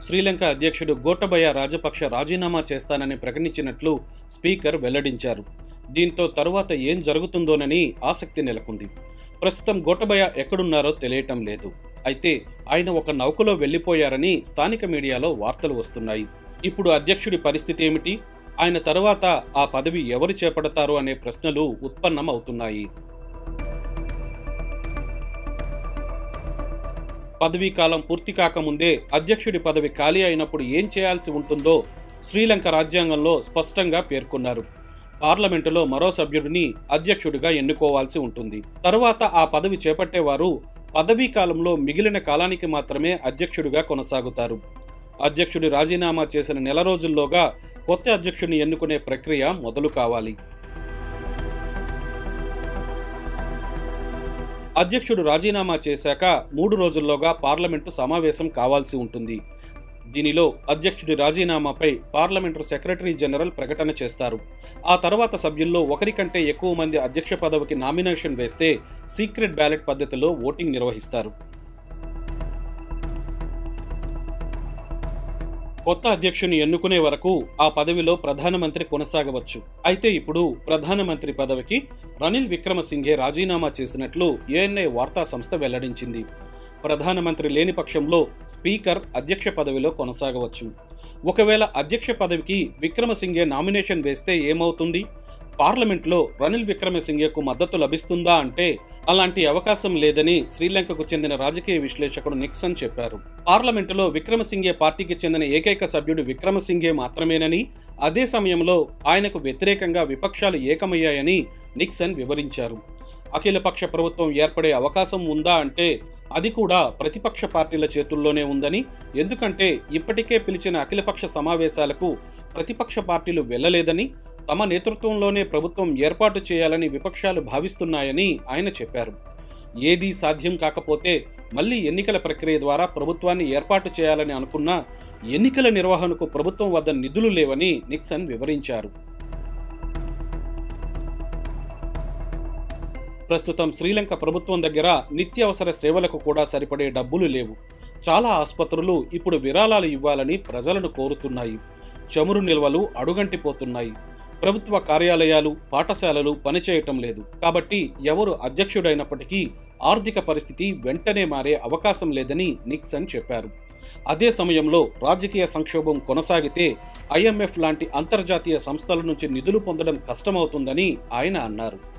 శ్రీలంక అధ్యక్షుడు గోటబయ రాజపక్ష రాజీనామా చేస్తానని ప్రకటించినట్లు స్పీకర్ వెల్లడించారు దీంతో తరువాత ఏం జరుగుతుందోనని ఆసక్తి నెలకొంది ప్రస్తుతం గోటబయ ఎక్కడున్నారో తెలియటం లేదు అయితే ఆయన ఒక నౌకలో వెళ్లిపోయారని స్థానిక మీడియాలో వార్తలు వస్తున్నాయి ఇప్పుడు అధ్యక్షుడి పరిస్థితి ఏమిటి ఆయన తరువాత ఆ పదవి ఎవరు చేపడతారు అనే ప్రశ్నలు ఉత్పన్నం అవుతున్నాయి పదవీ కాలం పూర్తి కాకముందే అధ్యక్షుడి పదవి ఖాళీ అయినప్పుడు ఏం చేయాల్సి ఉంటుందో శ్రీలంక రాజ్యాంగంలో స్పష్టంగా పేర్కొన్నారు పార్లమెంటులో మరో సభ్యుడిని అధ్యక్షుడిగా ఎన్నుకోవాల్సి ఉంటుంది తరువాత ఆ పదవి చేపట్టేవారు పదవీ కాలంలో మిగిలిన కాలానికి మాత్రమే అధ్యక్షుడిగా కొనసాగుతారు అధ్యక్షుడి రాజీనామా చేసిన నెల రోజుల్లోగా కొత్త అధ్యక్షుడిని ఎన్నుకునే ప్రక్రియ మొదలు కావాలి అధ్యక్షుడు రాజీనామా చేశాక మూడు రోజుల్లోగా పార్లమెంటు సమావేశం కావాల్సి ఉంటుంది దీనిలో అధ్యక్షుడి రాజీనామాపై పార్లమెంటు సెక్రటరీ జనరల్ ప్రకటన చేస్తారు ఆ తర్వాత సభ్యుల్లో ఒకరి కంటే ఎక్కువ మంది అధ్యక్ష పదవికి నామినేషన్ వేస్తే సీక్రెట్ బ్యాలెట్ పద్ధతిలో ఓటింగ్ నిర్వహిస్తారు కొత్త అధ్యక్షుని ఎన్నుకునే వరకు ఆ పదవిలో ప్రధానమంత్రి కొనసాగవచ్చు అయితే ఇప్పుడు ప్రధానమంత్రి పదవికి రనిల్ విక్రమసింఘే రాజీనామా చేసినట్లు ఏఎన్ఐ వార్తా సంస్థ వెల్లడించింది ప్రధానమంత్రి లేని పక్షంలో స్పీకర్ అధ్యక్ష పదవిలో కొనసాగవచ్చు ఒకవేళ అధ్యక్ష పదవికి విక్రమసింఘే నామినేషన్ వేస్తే ఏమవుతుంది పార్లమెంట్లో రనిల్ విక్రమసింఘేకు మద్దతు లభిస్తుందా అంటే అలాంటి అవకాశం లేదని శ్రీలంకకు చెందిన రాజకీయ విశ్లేషకుడు నిక్సన్ చెప్పారు పార్లమెంటులో విక్రమసింఘే పార్టీకి చెందిన ఏకైక సభ్యుడు విక్రమసింఘే మాత్రమేనని అదే సమయంలో ఆయనకు వ్యతిరేకంగా విపక్షాలు ఏకమయ్యాయని నిక్సన్ వివరించారు అఖిలపక్ష ప్రభుత్వం ఏర్పడే అవకాశం ఉందా అంటే అది కూడా ప్రతిపక్ష పార్టీల చేతుల్లోనే ఉందని ఎందుకంటే ఇప్పటికే పిలిచిన అఖిలపక్ష సమావేశాలకు ప్రతిపక్ష పార్టీలు వెళ్లలేదని తమ నేతృత్వంలోనే ప్రభుత్వం ఏర్పాటు చేయాలని విపక్షాలు భావిస్తున్నాయని ఆయన చెప్పారు ఏదీ సాధ్యం కాకపోతే మళ్లీ ఎన్నికల ప్రక్రియ ద్వారా ప్రభుత్వాన్ని ఏర్పాటు చేయాలని అనుకున్నా ఎన్నికల నిర్వహణకు ప్రభుత్వం వద్ద నిధులు లేవని నిక్సన్ వివరించారు ప్రస్తుతం శ్రీలంక ప్రభుత్వం దగ్గర నిత్యావసర సేవలకు కూడా సరిపడే డబ్బులు లేవు చాలా ఆసుపత్రులు ఇప్పుడు విరాళాలు ఇవ్వాలని ప్రజలను కోరుతున్నాయి చమురు నిల్వలు అడుగంటిపోతున్నాయి ప్రభుత్వ కార్యాలయాలు పాఠశాలలు పనిచేయటం లేదు కాబట్టి ఎవరు అధ్యక్షుడైనప్పటికీ ఆర్థిక పరిస్థితి వెంటనే మారే అవకాశం లేదని నిక్సన్ చెప్పారు అదే సమయంలో రాజకీయ సంక్షోభం కొనసాగితే ఐఎంఎఫ్ లాంటి అంతర్జాతీయ సంస్థల నుంచి నిధులు పొందడం కష్టమవుతుందని ఆయన అన్నారు